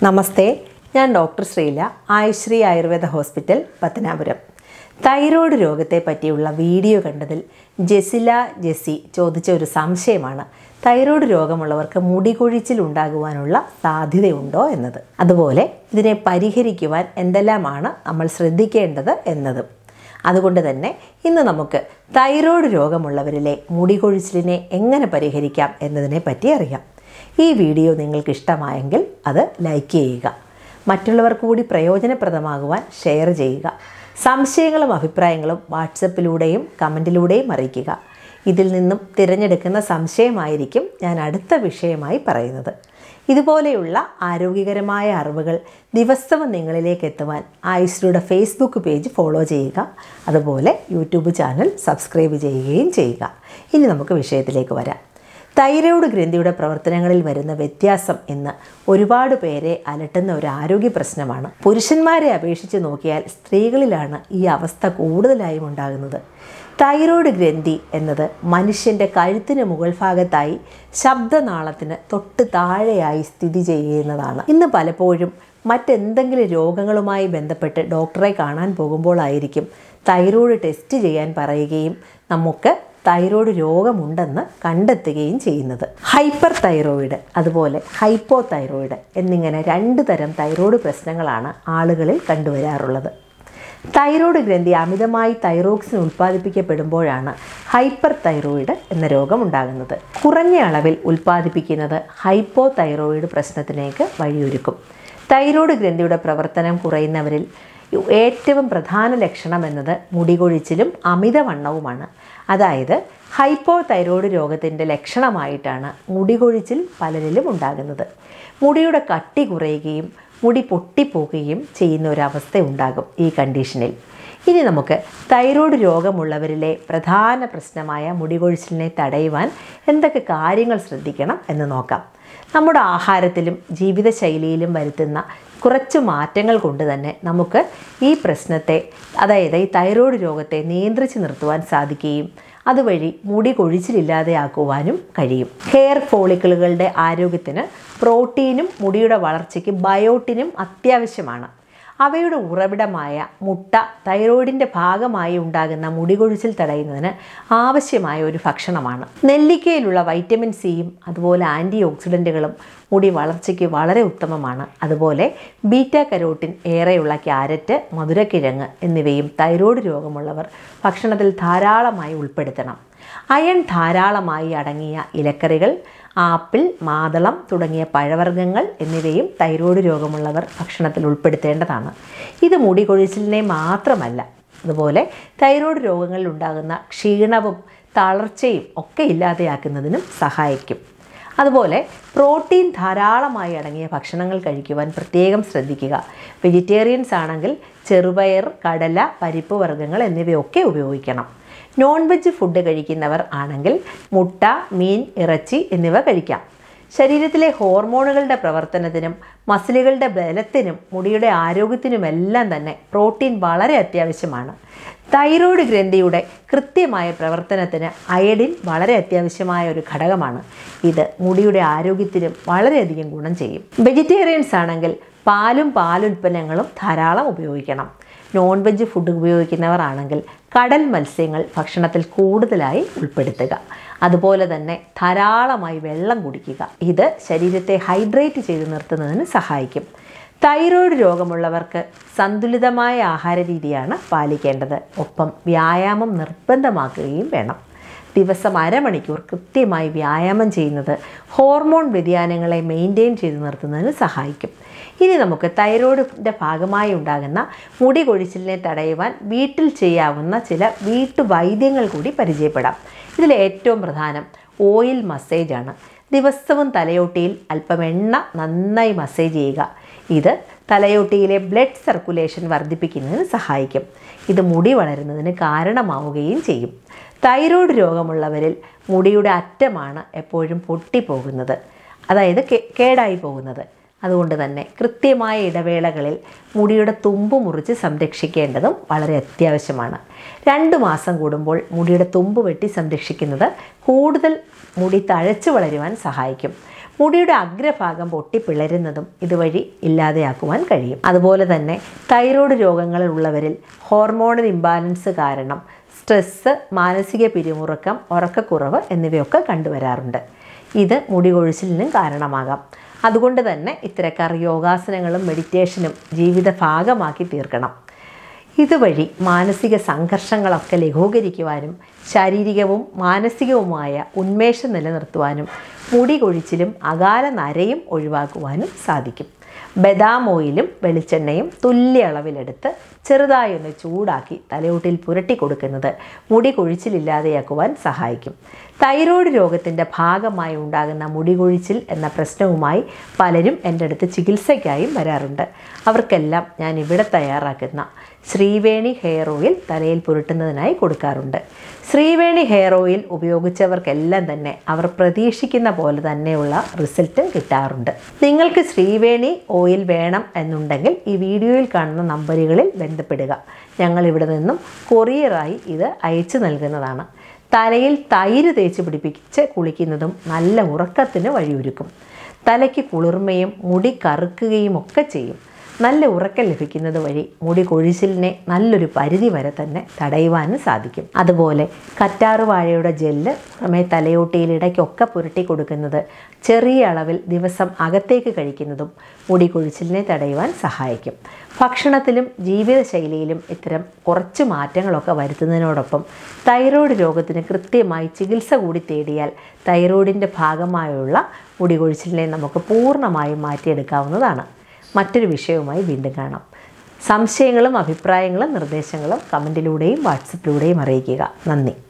നമസ്തേ ഞാൻ doctor Sreela Ayushree Ayurveda hospital Pathanapuram thyroid രോഗത്തെ പറ്റിയുള്ള വീഡിയോ കണ്ടതിൽ ജെസില ജെസി ചോദിച്ച ഒരു സംശയമാണ് തൈറോയ്ഡ് രോഗമുള്ളവർക്ക് മുടി കൊഴിച്ചിൽ ഉണ്ടാകുവാനുള്ള സാധ്യതയുണ്ടോ എന്നത് അതുപോലെ ഇതിനെ പരിഹരിക്കുവാൻ എന്തെല്ലാമാണ് നമ്മൾ ശ്രദ്ധിക്കേണ്ടത് എന്നതും അതുകൊണ്ട് തന്നെ ഇന്ന് നമുക്ക് തൈറോയ്ഡ് രോഗമുള്ളവരിലെ മുടി കൊഴിച്ചിലിനെ എങ്ങനെ പരിഹരിക്കാം എന്നതിനെ പറ്റി അറിയാം ഈ വീഡിയോ നിങ്ങൾക്ക് ഇഷ്ടമായെങ്കിൽ അത് ലൈക്ക് ചെയ്യുക മറ്റുള്ളവർക്ക് കൂടി പ്രയോജനപ്രദമാകുവാൻ ഷെയർ ചെയ്യുക സംശയങ്ങളും അഭിപ്രായങ്ങളും വാട്സപ്പിലൂടെയും കമൻറ്റിലൂടെയും അറിയിക്കുക ഇതിൽ നിന്നും തിരഞ്ഞെടുക്കുന്ന സംശയമായിരിക്കും ഞാൻ അടുത്ത വിഷയമായി പറയുന്നത് ഇതുപോലെയുള്ള ആരോഗ്യകരമായ അറിവുകൾ ദിവസവും നിങ്ങളിലേക്ക് എത്തുവാൻ ആയുശ്രീയുടെ ഫേസ്ബുക്ക് പേജ് ഫോളോ ചെയ്യുക അതുപോലെ യൂട്യൂബ് ചാനൽ സബ്സ്ക്രൈബ് ചെയ്യുകയും ചെയ്യുക ഇനി നമുക്ക് വിഷയത്തിലേക്ക് വരാം തൈറോയ്ഡ് ഗ്രന്ഥിയുടെ പ്രവർത്തനങ്ങളിൽ വരുന്ന വ്യത്യാസം എന്ന് ഒരുപാട് പേരെ അലട്ടുന്ന ഒരു ആരോഗ്യ പ്രശ്നമാണ് പുരുഷന്മാരെ അപേക്ഷിച്ച് നോക്കിയാൽ സ്ത്രീകളിലാണ് ഈ അവസ്ഥ കൂടുതലായും ഉണ്ടാകുന്നത് തൈറോയ്ഡ് ഗ്രന്ഥി എന്നത് മനുഷ്യൻ്റെ കഴുത്തിന് മുകൾ ഭാഗത്തായി ശബ്ദനാളത്തിന് തൊട്ട് താഴെയായി സ്ഥിതി ചെയ്യുന്നതാണ് ഇന്ന് പലപ്പോഴും മറ്റെന്തെങ്കിലും രോഗങ്ങളുമായി ബന്ധപ്പെട്ട് ഡോക്ടറെ കാണാൻ പോകുമ്പോഴായിരിക്കും തൈറോയ്ഡ് ടെസ്റ്റ് ചെയ്യാൻ പറയുകയും നമുക്ക് തൈറോയ്ഡ് രോഗമുണ്ടെന്ന് കണ്ടെത്തുകയും ചെയ്യുന്നത് ഹൈപ്പർ തൈറോയിഡ് അതുപോലെ ഹൈപ്പോ തൈറോയിഡ് എന്നിങ്ങനെ രണ്ട് തരം തൈറോയ്ഡ് പ്രശ്നങ്ങളാണ് ആളുകളിൽ കണ്ടുവരാറുള്ളത് തൈറോയ്ഡ് ഗ്രന്ഥി അമിതമായി തൈറോക്സിൻ ഉൽപ്പാദിപ്പിക്കപ്പെടുമ്പോഴാണ് ഹൈപ്പർ തൈറോയിഡ് എന്ന രോഗം ഉണ്ടാകുന്നത് കുറഞ്ഞ അളവിൽ ഉൽപ്പാദിപ്പിക്കുന്നത് ഹൈപ്പോ തൈറോയിഡ് പ്രശ്നത്തിലേക്ക് വഴിയൊരുക്കും തൈറോയ്ഡ് ഗ്രന്ഥിയുടെ പ്രവർത്തനം കുറയുന്നവരിൽ ഏറ്റവും പ്രധാന ലക്ഷണം എന്നത് മുടികൊഴിച്ചിലും അമിതവണ്ണവുമാണ് അതായത് ഹൈപ്പോ തൈറോയ്ഡ് രോഗത്തിൻ്റെ ലക്ഷണമായിട്ടാണ് മുടികൊഴിച്ചിൽ പലരിലും ഉണ്ടാകുന്നത് മുടിയുടെ കട്ടി കുറയുകയും മുടി പൊട്ടിപ്പോകുകയും ചെയ്യുന്ന ഒരവസ്ഥ ഉണ്ടാകും ഈ കണ്ടീഷനിൽ ഇനി നമുക്ക് തൈറോയ്ഡ് രോഗമുള്ളവരിലെ പ്രധാന പ്രശ്നമായ മുടികൊഴിച്ചിലിനെ തടയുവാൻ എന്തൊക്കെ കാര്യങ്ങൾ ശ്രദ്ധിക്കണം എന്ന് നോക്കാം നമ്മുടെ ആഹാരത്തിലും ജീവിതശൈലിയിലും വരുത്തുന്ന കുറച്ച് മാറ്റങ്ങൾ കൊണ്ട് തന്നെ നമുക്ക് ഈ പ്രശ്നത്തെ അതായത് ഈ തൈറോയ്ഡ് രോഗത്തെ നിയന്ത്രിച്ച് നിർത്തുവാൻ സാധിക്കുകയും അതുവഴി മുടി കൊഴിച്ചിലില്ലാതെയാക്കുവാനും കഴിയും ഹെയർ ഫോളിക്കിളുകളുടെ ആരോഗ്യത്തിന് പ്രോട്ടീനും മുടിയുടെ വളർച്ചയ്ക്ക് ബയോട്ടിനും അത്യാവശ്യമാണ് അവയുടെ ഉറവിടമായ മുട്ട തൈറോയിഡിൻ്റെ ഭാഗമായി ഉണ്ടാകുന്ന മുടികൊഴിച്ചിൽ തടയുന്നതിന് ആവശ്യമായ ഒരു ഭക്ഷണമാണ് നെല്ലിക്കയിലുള്ള വൈറ്റമിൻ സിയും അതുപോലെ ആൻറ്റി ഓക്സിഡൻറ്റുകളും മുടി വളർച്ചയ്ക്ക് വളരെ ഉത്തമമാണ് അതുപോലെ ബീറ്റ കരോട്ടിൻ ഏറെയുള്ള ക്യാരറ്റ് മധുരക്കിഴങ്ങ് എന്നിവയും തൈറോയ്ഡ് രോഗമുള്ളവർ ഭക്ഷണത്തിൽ ധാരാളമായി ഉൾപ്പെടുത്തണം അയൺ ധാരാളമായി അടങ്ങിയ ഇലക്കറികൾ ആപ്പിൾ മാതളം തുടങ്ങിയ പഴവർഗ്ഗങ്ങൾ എന്നിവയും തൈറോയ്ഡ് രോഗമുള്ളവർ ഭക്ഷണത്തിൽ ഉൾപ്പെടുത്തേണ്ടതാണ് ഇത് മുടി കൊഴിച്ചിലിനെ മാത്രമല്ല അതുപോലെ തൈറോയ്ഡ് രോഗങ്ങളിൽ ഉണ്ടാകുന്ന ക്ഷീണവും തളർച്ചയും ഒക്കെ ഇല്ലാതെയാക്കുന്നതിനും സഹായിക്കും അതുപോലെ പ്രോട്ടീൻ ധാരാളമായി അടങ്ങിയ ഭക്ഷണങ്ങൾ കഴിക്കുവാൻ പ്രത്യേകം ശ്രദ്ധിക്കുക വെജിറ്റേറിയൻസ് ആണെങ്കിൽ ചെറുപയർ കടല പരിപ്പ് വർഗ്ഗങ്ങൾ എന്നിവയൊക്കെ ഉപയോഗിക്കണം നോൺ വെജ് ഫുഡ് കഴിക്കുന്നവർ ആണെങ്കിൽ മുട്ട മീൻ ഇറച്ചി എന്നിവ കഴിക്കാം ശരീരത്തിലെ ഹോർമോണുകളുടെ പ്രവർത്തനത്തിനും മസിലുകളുടെ ബലത്തിനും മുടിയുടെ ആരോഗ്യത്തിനുമെല്ലാം തന്നെ പ്രോട്ടീൻ വളരെ അത്യാവശ്യമാണ് തൈറോയ്ഡ് ഗ്രന്ഥിയുടെ കൃത്യമായ പ്രവർത്തനത്തിന് അയഡിൻ വളരെ അത്യാവശ്യമായ ഒരു ഘടകമാണ് ഇത് മുടിയുടെ ആരോഗ്യത്തിനും വളരെയധികം ഗുണം ചെയ്യും വെജിറ്റേറിയൻസ് ആണെങ്കിൽ പാലും പാലുൽപ്പന്നങ്ങളും ധാരാളം ഉപയോഗിക്കണം നോൺ വെജ് ഫുഡ് ഉപയോഗിക്കുന്നവർ ആണെങ്കിൽ കടൽ മത്സ്യങ്ങൾ ഭക്ഷണത്തിൽ കൂടുതലായി ഉൾപ്പെടുത്തുക അതുപോലെ തന്നെ ധാരാളമായി വെള്ളം കുടിക്കുക ഇത് ശരീരത്തെ ഹൈഡ്രേറ്റ് ചെയ്ത് നിർത്തുന്നതിന് സഹായിക്കും തൈറോയ്ഡ് രോഗമുള്ളവർക്ക് സന്തുലിതമായ ആഹാര രീതിയാണ് പാലിക്കേണ്ടത് ഒപ്പം വ്യായാമം നിർബന്ധമാക്കുകയും വേണം ദിവസം അരമണിക്കൂർ കൃത്യമായി വ്യായാമം ചെയ്യുന്നത് ഹോർമോൺ വ്യതിയാനങ്ങളെ മെയിൻറ്റെയിൻ ചെയ്ത് നിർത്തുന്നതിന് സഹായിക്കും ഇനി നമുക്ക് തൈറോയ്ഡിൻ്റെ ഭാഗമായി ഉണ്ടാകുന്ന മുടി കൊഴിച്ചിലിനെ തടയുവാൻ വീട്ടിൽ ചെയ്യാവുന്ന ചില വീട്ടുവൈദ്യങ്ങൾ കൂടി പരിചയപ്പെടാം ഇതിൽ ഏറ്റവും പ്രധാനം ഓയിൽ മസേജാണ് ദിവസവും തലയോട്ടിയിൽ അല്പം എണ്ണ നന്നായി മസേജ് ചെയ്യുക ഇത് തലയോട്ടിയിലെ ബ്ലഡ് സർക്കുലേഷൻ വർദ്ധിപ്പിക്കുന്നതിന് സഹായിക്കും ഇത് മുടി വളരുന്നതിന് കാരണമാവുകയും ചെയ്യും തൈറോയ്ഡ് രോഗമുള്ളവരിൽ മുടിയുടെ അറ്റമാണ് എപ്പോഴും പൊട്ടിപ്പോകുന്നത് അതായത് കേടായി പോകുന്നത് അതുകൊണ്ട് തന്നെ കൃത്യമായ ഇടവേളകളിൽ മുടിയുടെ തുമ്പ് മുറിച്ച് സംരക്ഷിക്കേണ്ടതും വളരെ അത്യാവശ്യമാണ് രണ്ട് മാസം കൂടുമ്പോൾ മുടിയുടെ തുമ്പ് വെട്ടി സംരക്ഷിക്കുന്നത് കൂടുതൽ മുടി തഴച്ചു വളരുവാൻ സഹായിക്കും മുടിയുടെ അഗ്രഭാഗം പൊട്ടിപ്പിളരുന്നതും ഇതുവഴി ഇല്ലാതെയാക്കുവാൻ കഴിയും അതുപോലെ തന്നെ തൈറോയ്ഡ് രോഗങ്ങളുള്ളവരിൽ ഹോർമോണൽ ഇംബാലൻസ് കാരണം സ്ട്രെസ്സ് മാനസിക പിരിമുറുക്കം ഉറക്കക്കുറവ് എന്നിവയൊക്കെ കണ്ടുവരാറുണ്ട് ഇത് മുടി കൊഴിച്ചിലിനും കാരണമാകാം അതുകൊണ്ട് തന്നെ ഇത്തരക്കാർ യോഗാസനങ്ങളും മെഡിറ്റേഷനും ജീവിത ഭാഗമാക്കി തീർക്കണം ഇതുവഴി മാനസിക സംഘർഷങ്ങളൊക്കെ ലഘൂകരിക്കുവാനും ശാരീരികവും മാനസികവുമായ ഉന്മേഷം നിലനിർത്തുവാനും മുടി കൊഴിച്ചിലും അകാല നരയും ഒഴിവാക്കുവാനും സാധിക്കും ബദാം ഓയിലും വെളിച്ചെണ്ണയും തുല്യ അളവിലെടുത്ത് ചെറുതായി ഒന്ന് ചൂടാക്കി തലയോട്ടിൽ പുരട്ടി കൊടുക്കുന്നത് മുടി കൊഴിച്ചിലില്ലാതെയാക്കുവാൻ സഹായിക്കും തൈറോയ്ഡ് രോഗത്തിൻ്റെ ഭാഗമായി ഉണ്ടാകുന്ന മുടി കൊഴിച്ചിൽ എന്ന പ്രശ്നവുമായി പലരും എൻ്റെ അടുത്ത് ചികിത്സയ്ക്കായും വരാറുണ്ട് അവർക്കെല്ലാം ഞാൻ ഇവിടെ തയ്യാറാക്കുന്ന ശ്രീവേണി ഹെയർ ഓയിൽ തലയിൽ പുരട്ടുന്നതിനായി കൊടുക്കാറുണ്ട് ശ്രീവേണി ഹെയർ ഓയിൽ ഉപയോഗിച്ചവർക്കെല്ലാം തന്നെ അവർ പ്രതീക്ഷിക്കുന്ന പോലെ തന്നെയുള്ള റിസൾട്ടും കിട്ടാറുണ്ട് നിങ്ങൾക്ക് ശ്രീവേണി ഓയിൽ വേണം എന്നുണ്ടെങ്കിൽ ഈ വീഡിയോയിൽ കാണുന്ന നമ്പറുകളിൽ ബന്ധപ്പെടുക ഞങ്ങൾ ഇവിടെ നിന്നും കൊറിയറായി ഇത് അയച്ചു നൽകുന്നതാണ് തലയിൽ തൈര് തേച്ച് പിടിപ്പിച്ച് കുളിക്കുന്നതും നല്ല ഉറക്കത്തിന് വഴിയൊരുക്കും തലയ്ക്ക് കുളിർമയും മുടി കറുക്കുകയും ഒക്കെ ചെയ്യും നല്ല ഉറക്കം ലഭിക്കുന്നത് വഴി മുടി കൊഴിച്ചിലിനെ നല്ലൊരു പരിധി വരെ തന്നെ തടയുവാനും സാധിക്കും അതുപോലെ കറ്റാറ് വാഴയുടെ ജെല്ല് പുറമെ തലയോട്ടിയിൽ ഇടയ്ക്കൊക്കെ പുരട്ടി കൊടുക്കുന്നത് ചെറിയ അളവിൽ ദിവസം അകത്തേക്ക് കഴിക്കുന്നതും മുടി കൊഴിച്ചിലിനെ തടയുവാൻ സഹായിക്കും ഭക്ഷണത്തിലും ജീവിതശൈലിയിലും ഇത്തരം കുറച്ച് മാറ്റങ്ങളൊക്കെ വരുത്തുന്നതിനോടൊപ്പം തൈറോയ്ഡ് രോഗത്തിന് കൃത്യമായി ചികിത്സ കൂടി തേടിയാൽ തൈറോയ്ഡിൻ്റെ ഭാഗമായുള്ള മുടി കൊഴിച്ചിലിനെ നമുക്ക് പൂർണ്ണമായും മാറ്റിയെടുക്കാവുന്നതാണ് മറ്റൊരു വിഷയവുമായി വീണ്ടും കാണാം സംശയങ്ങളും അഭിപ്രായങ്ങളും നിർദ്ദേശങ്ങളും കമൻറ്റിലൂടെയും വാട്സപ്പിലൂടെയും അറിയിക്കുക നന്ദി